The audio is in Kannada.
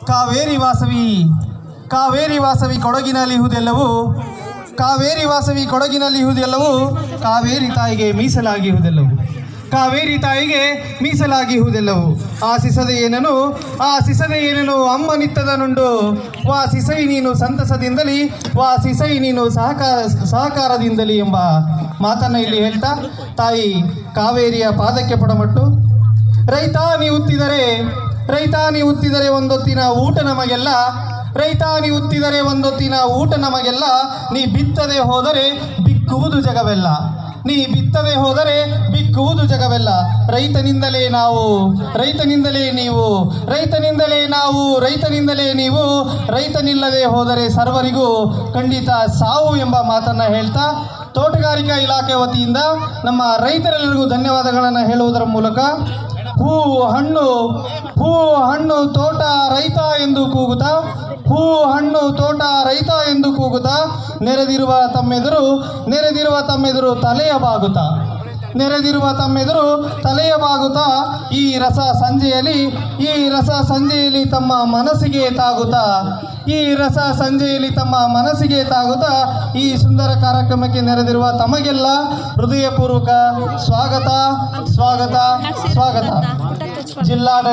ಕಾವೇರಿ ವಾಸವಿ ಕಾವೇರಿ ವಾಸವಿ ಕೊಡಗಿನಲ್ಲಿ ಇಹುದೆಲ್ಲವೂ ಕಾವೇರಿ ವಾಸವಿ ಕೊಡಗಿನಲ್ಲಿ ಇಹುದೆಲ್ಲವೂ ಕಾವೇರಿ ತಾಯಿಗೆ ಮೀಸಲಾಗಿಹುದೆಲ್ಲವು ಕಾವೇರಿ ತಾಯಿಗೆ ಮೀಸಲಾಗಿಹುದೆಲ್ಲವು ಆ ಸಿಸದೆ ಏನನು ಆ ಸಿಸದೆ ಏನನು ಅಮ್ಮ ನಿತ್ತದ ನುಂಡು ವಾ ಸಿಸೈ ನೀನು ಸಂತಸದಿಂದಲಿ ವಾ ಸಿಸೈ ನೀನು ಸಹಕಾರ ಸಹಕಾರದಿಂದಲಿ ಎಂಬ ಮಾತನ್ನು ಇಲ್ಲಿ ಹೇಳ್ತಾ ತಾಯಿ ಕಾವೇರಿಯ ಪಾದಕ್ಕೆ ಪಡಮಟ್ಟು ರೈತ ನೀ ಉತ್ತಿದರೆ ರೈತ ನೀ ಉತ್ತಿದರೆ ಒಂದೊತ್ತಿನ ಊಟ ನಮಗೆಲ್ಲ ರೈತ ನೀ ಉತ್ತಿದರೆ ಒಂದೊತ್ತಿನ ಊಟ ನಮಗೆಲ್ಲ ನೀ ಬಿತ್ತದೆ ಹೋದರೆ ಬಿಕ್ಕುವುದು ಜಗವೆಲ್ಲ ನೀ ಬಿತ್ತದೆ ಹೋದರೆ ಬಿಕ್ಕುವುದು ಜಗವೆಲ್ಲ ರೈತನಿಂದಲೇ ನಾವು ರೈತನಿಂದಲೇ ನೀವು ರೈತನಿಂದಲೇ ನಾವು ರೈತನಿಂದಲೇ ನೀವು ರೈತನಿಲ್ಲದೆ ಹೋದರೆ ಸರ್ವರಿಗೂ ಖಂಡಿತ ಸಾವು ಎಂಬ ಮಾತನ್ನು ಹೇಳ್ತಾ ತೋಟಗಾರಿಕಾ ಇಲಾಖೆ ವತಿಯಿಂದ ನಮ್ಮ ರೈತರೆಲ್ಲರಿಗೂ ಧನ್ಯವಾದಗಳನ್ನು ಹೇಳುವುದರ ಮೂಲಕ ಹೂ ಹಣ್ಣು ಹೂ ಹಣ್ಣು ತೋಟ ರೈತ ಎಂದು ಕೂಗುತ್ತಾ ಹೂ ಹಣ್ಣು ತೋಟ ರೈತ ಎಂದು ಕೂಗುತ್ತಾ ನೆರೆದಿರುವ ತಮ್ಮೆದುರು ನೆರೆದಿರುವ ತಮ್ಮೆದುರು ತಲೆಯ ಬಾಗುತ್ತಾ ನೆರೆದಿರುವ ತಮ್ಮೆದುರು ತಲೆಯ ಬಾಗುತ್ತಾ ಈ ರಸ ಸಂಜೆಯಲ್ಲಿ ಈ ರಸ ಸಂಜೆಯಲ್ಲಿ ತಮ್ಮ ಮನಸ್ಸಿಗೆ ತಾಗುತ್ತಾ ಈ ರಸ ಸಂಜೆಯಲ್ಲಿ ತಮ್ಮ ಮನಸ್ಸಿಗೆ ತಾಗುತ್ತಾ ಈ ಸುಂದರ ಕಾರ್ಯಕ್ರಮಕ್ಕೆ ನೆರೆದಿರುವ ತಮಗೆಲ್ಲ ಹೃದಯಪೂರ್ವಕ ಸ್ವಾಗತ ಸ್ವಾಗತ ಸ್ವಾಗತ ಜಿಲ್ಲಾ